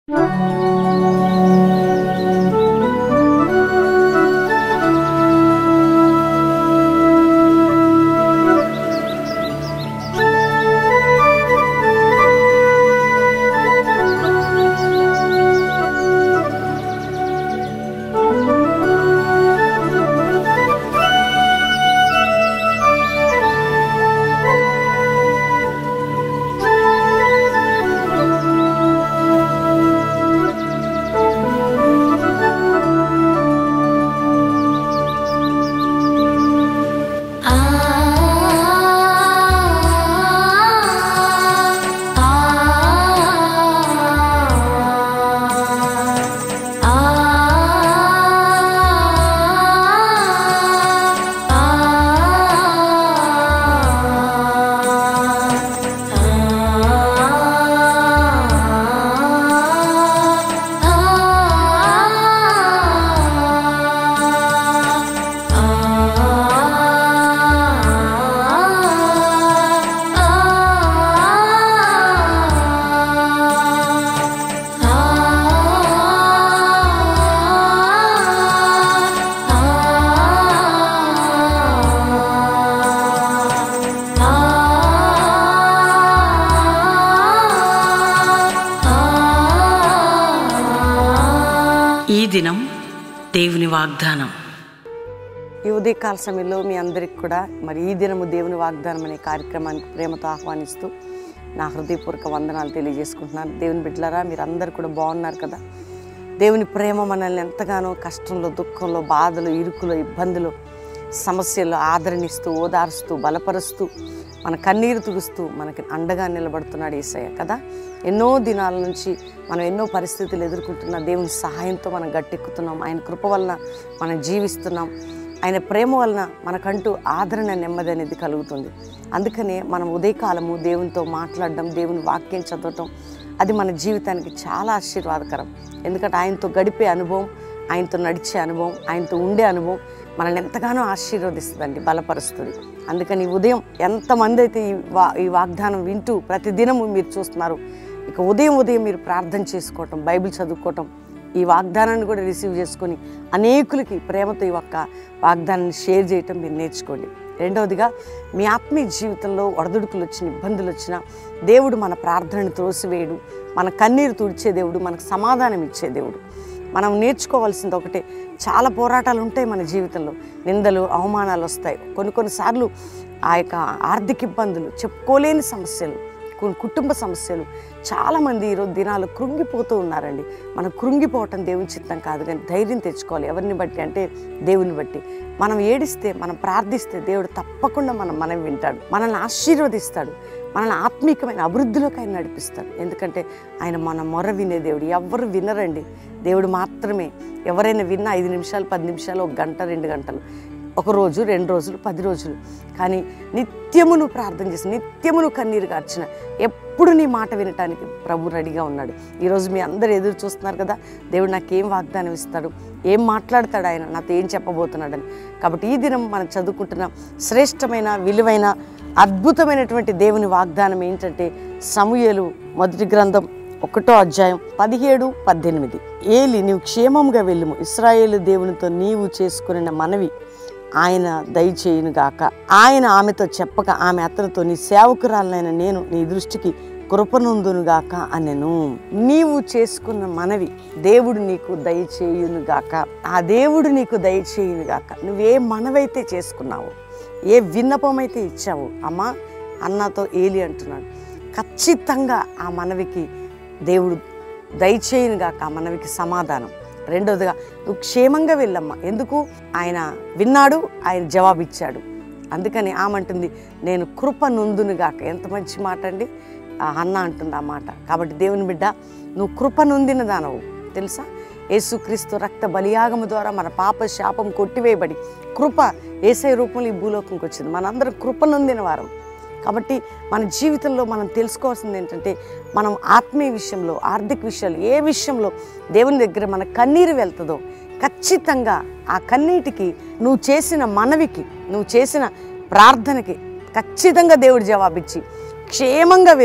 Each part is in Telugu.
ఈ దినం దేవుని వాగ్దానం ఈ ఉదయకాల సమయంలో మీ అందరికి కూడా మరి ఈ దినము దేవుని వాగ్దానం అనే కార్యక్రమానికి ప్రేమతో ఆహ్వానిస్తూ నా హృదయపూర్వక వందనాలు తెలియజేసుకుంటున్నాను దేవుని బిడ్డలారా మీరు అందరు కూడా బాగున్నారు కదా దేవుని ప్రేమ మనల్ని ఎంతగానో కష్టంలో దుఃఖంలో బాధలు ఇరుకులో ఇబ్బందులు సమస్యల్లో ఆదరణిస్తూ ఓదారుస్తూ బలపరుస్తూ మన కన్నీరు తుడుస్తూ మనకి అండగా నిలబడుతున్నాడు ఏసయ్య కదా ఎన్నో దినాల నుంచి మనం ఎన్నో పరిస్థితులు ఎదుర్కొంటున్న దేవుని సహాయంతో మనం గట్టెక్కుతున్నాం ఆయన కృప వలన మనం జీవిస్తున్నాం ఆయన ప్రేమ వలన మనకంటూ ఆదరణ నెమ్మది అనేది కలుగుతుంది అందుకనే మనం ఉదయకాలము దేవునితో మాట్లాడడం దేవుని వాక్యం చదవటం అది మన జీవితానికి చాలా ఆశీర్వాదకరం ఎందుకంటే ఆయనతో గడిపే అనుభవం ఆయనతో నడిచే అనుభవం ఆయనతో ఉండే అనుభవం మనల్ని ఎంతగానో ఆశీర్వదిస్తుందండి బలపరుస్తుంది అందుకని ఈ ఉదయం ఎంతమంది అయితే ఈ వా ఈ వాగ్దానం వింటూ ప్రతిదినము మీరు చూస్తున్నారు ఇక ఉదయం ఉదయం మీరు ప్రార్థన చేసుకోవటం బైబిల్ చదువుకోవటం ఈ వాగ్దానాన్ని కూడా రిసీవ్ చేసుకొని అనేకులకి ప్రేమతో ఈ ఒక్క వాగ్దానాన్ని షేర్ చేయటం మీరు నేర్చుకోండి రెండవదిగా మీ ఆత్మీయ జీవితంలో వడదుడుకులు వచ్చిన ఇబ్బందులు వచ్చినా దేవుడు మన ప్రార్థనను త్రోసివేయడు మన కన్నీరు తుడిచే దేవుడు మనకు సమాధానం ఇచ్చే దేవుడు మనం నేర్చుకోవాల్సింది ఒకటే చాలా పోరాటాలు ఉంటాయి మన జీవితంలో నిందలు అవమానాలు వస్తాయి కొన్ని కొన్నిసార్లు ఆ యొక్క ఆర్థిక ఇబ్బందులు చెప్పుకోలేని సమస్యలు కు- కుటుంబ సమస్యలు చాలామంది ఈరోజు దినాలు కృంగిపోతూ ఉన్నారండి మనం కృంగిపోవటం దేవుని చిత్తం కాదు కానీ ధైర్యం తెచ్చుకోవాలి ఎవరిని బట్టి అంటే దేవుని బట్టి మనం ఏడిస్తే మనం ప్రార్థిస్తే దేవుడు తప్పకుండా మనం మనం వింటాడు మనల్ని ఆశీర్వదిస్తాడు మనల్ని ఆత్మీకమైన అభివృద్ధిలోకి ఆయన నడిపిస్తాడు ఎందుకంటే ఆయన మన మొర వినే దేవుడు ఎవ్వరు వినరండి దేవుడు మాత్రమే ఎవరైనా విన్నా ఐదు నిమిషాలు పది నిమిషాలు ఒక గంట రెండు గంటలు ఒక రోజు రెండు రోజులు పది రోజులు కానీ నిత్యము నువ్వు ప్రార్థన చేసి నిత్యము నువ్వు కన్నీరు కార్చిన ఎప్పుడు నీ మాట వినటానికి ప్రభు రెడీగా ఉన్నాడు ఈరోజు మీ అందరు ఎదురు చూస్తున్నారు కదా దేవుడు నాకు ఏం వాగ్దానం ఇస్తాడు ఏం మాట్లాడతాడు ఆయన నాతో ఏం చెప్పబోతున్నాడని కాబట్టి ఈ దినం మనం చదువుకుంటున్న శ్రేష్టమైన విలువైన అద్భుతమైనటువంటి దేవుని వాగ్దానం ఏంటంటే సమూయేలు మొదటి గ్రంథం ఒకటో అధ్యాయం పదిహేడు పద్దెనిమిది ఏలి నీవు క్షేమంగా వెళ్ళుము ఇస్రాయేలు దేవునితో నీవు చేసుకున్న మనవి ఆయన దయచేయునుగాక ఆయన ఆమెతో చెప్పక ఆమె అతనితో నీ సేవకురాలైన నేను నీ దృష్టికి కృపనుందునుగాక అనెను నీవు చేసుకున్న మనవి దేవుడు నీకు దయచేయునుగాక ఆ దేవుడు నీకు దయచేయునుగాక నువ్వే మనవైతే చేసుకున్నావు ఏ విన్నపం అయితే ఇచ్చావు అమ్మా అన్నతో ఏలి అంటున్నాడు ఖచ్చితంగా ఆ మనవికి దేవుడు దయచేయునుగాక ఆ మనవికి సమాధానం రెండోదిగా నువ్వు క్షేమంగా వెళ్ళమ్మా ఎందుకు ఆయన విన్నాడు ఆయన జవాబిచ్చాడు అందుకని ఆమంటుంది నేను కృప నొందునుగాక ఎంత మంచి మాట అండి ఆ అన్న అంటుంది ఆ మాట కాబట్టి దేవుని బిడ్డ నువ్వు కృప నొందిన దానవు తెలుసా యేసుక్రీస్తు రక్త బలియాగము ద్వారా మన పాప శాపం కొట్టివేయబడి కృప ఏసై రూపంలో ఈ భూలోకంకి వచ్చింది మనందరం కృప నొందిన వారం కాబట్టి మన జీవితంలో మనం తెలుసుకోవాల్సింది ఏంటంటే మనం ఆత్మీయ విషయంలో ఆర్థిక విషయాలు ఏ విషయంలో దేవుని దగ్గర మన కన్నీరు వెళ్తుందో ఖచ్చితంగా ఆ కన్నీటికి నువ్వు చేసిన మనవికి నువ్వు చేసిన ప్రార్థనకి ఖచ్చితంగా దేవుడు జవాబిచ్చి క్షేమంగా వెళ్ళు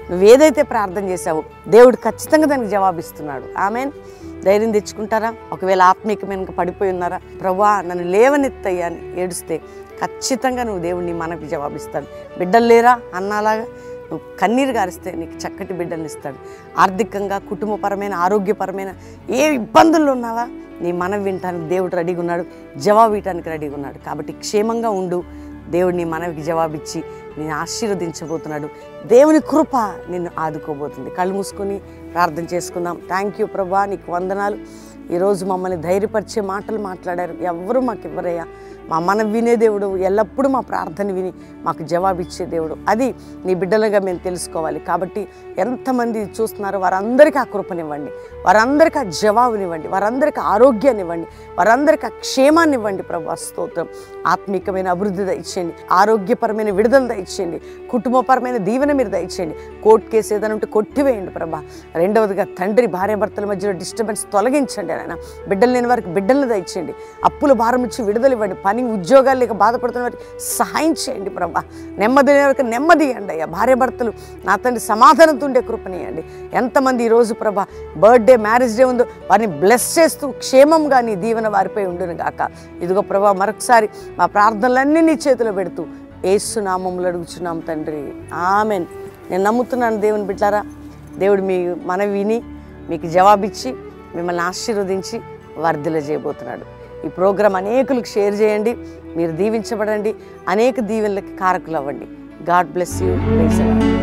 నువ్వు ఏదైతే ప్రార్థన చేశావో దేవుడు ఖచ్చితంగా దానికి జవాబిస్తున్నాడు ఆమెన్ ధైర్యం తెచ్చుకుంటారా ఒకవేళ ఆత్మీయమైన పడిపోయి ఉన్నారా ప్రభా నన్ను లేవనెత్తయ్యా అని ఏడుస్తే ఖచ్చితంగా నువ్వు దేవుడిని మనకి జవాబిస్తాడు బిడ్డలు లేరా అన్నలాగా నువ్వు కన్నీరు గారిస్తే నీకు చక్కటి బిడ్డలు ఇస్తాడు ఆర్థికంగా కుటుంబపరమైన ఆరోగ్యపరమైన ఏ ఇబ్బందుల్లో ఉన్నావా నీ మనం వినటానికి దేవుడు రెడీగా ఉన్నాడు జవాబు ఇవ్వటానికి రెడీగా ఉన్నాడు కాబట్టి క్షేమంగా ఉండు దేవుడు నీ మనవికి జవాబిచ్చి నేను ఆశీర్వదించబోతున్నాడు దేవుని కృప నిన్ను ఆదుకోబోతుంది కళ్ళు మూసుకొని ప్రార్థన చేసుకుందాం థ్యాంక్ యూ ప్రభా నీకు వందనాలు ఈరోజు మమ్మల్ని ధైర్యపరిచే మాటలు మాట్లాడారు ఎవ్వరూ మాకు ఇవ్వరయ్యా మా మనం వినే దేవుడు ఎల్లప్పుడూ మా ప్రార్థన విని మాకు జవాబిచ్చే దేవుడు అది నీ బిడ్డలుగా మేము తెలుసుకోవాలి కాబట్టి ఎంతమంది చూస్తున్నారో వారందరికీ ఆ కృపనివ్వండి వారందరికీ ఆ జవాబునివ్వండి వారందరికీ ఆరోగ్యాన్ని ఇవ్వండి వారందరికీ ఆ క్షేమాన్ని ఇవ్వండి ప్రభు స్తోత్రం ఆత్మీకమైన అభివృద్ధి దయచేయండి ఆరోగ్యపరమైన విడుదల దయచేయండి కుటుంబపరమైన దీవెన మీరు దయచేయండి కోర్టు కేసు ఏదైనా ఉంటే కొట్టివేయండి ప్రభా రెండవదిగా తండ్రి భార్యాభర్తల మధ్యలో డిస్టర్బెన్స్ తొలగించండి ఆయన బిడ్డలు లేని వారికి బిడ్డలను దయచేయండి అప్పుల భారం ఇచ్చి విడుదల ఇవ్వండి పని ఉద్యోగాలు లేక బాధపడుతున్న వారికి సహాయం చేయండి ప్రభా నెమ్మది లేని వారికి నెమ్మది ఇవ్వండి అయ్యా భార్యాభర్తలు నా తండ్రి సమాధానంతో ఉండే కృపనియండి ఎంతమంది ఈరోజు ప్రభా బర్త్డే మ్యారేజ్ డే ఉందో వారిని బ్లెస్ చేస్తూ క్షేమంగా నీ దీవెన వారిపై ఉండును గాక ఇదిగో ప్రభా మరొకసారి మా ప్రార్థనలన్నీ నీ చేతిలో పెడుతూ ఏసు నామములు అడుగుచున్నాం తండ్రి ఆమెన్ నేను నమ్ముతున్నాను దేవుని బిడ్డారా దేవుడు మీ మన విని మీకు జవాబిచ్చి మిమ్మల్ని ఆశీర్వదించి వర్ధిల చేయబోతున్నాడు ఈ ప్రోగ్రాం అనేకులకు షేర్ చేయండి మీరు దీవించబడండి అనేక దీవెనలకి కారకులు అవ్వండి గాడ్ బ్లెస్ యూ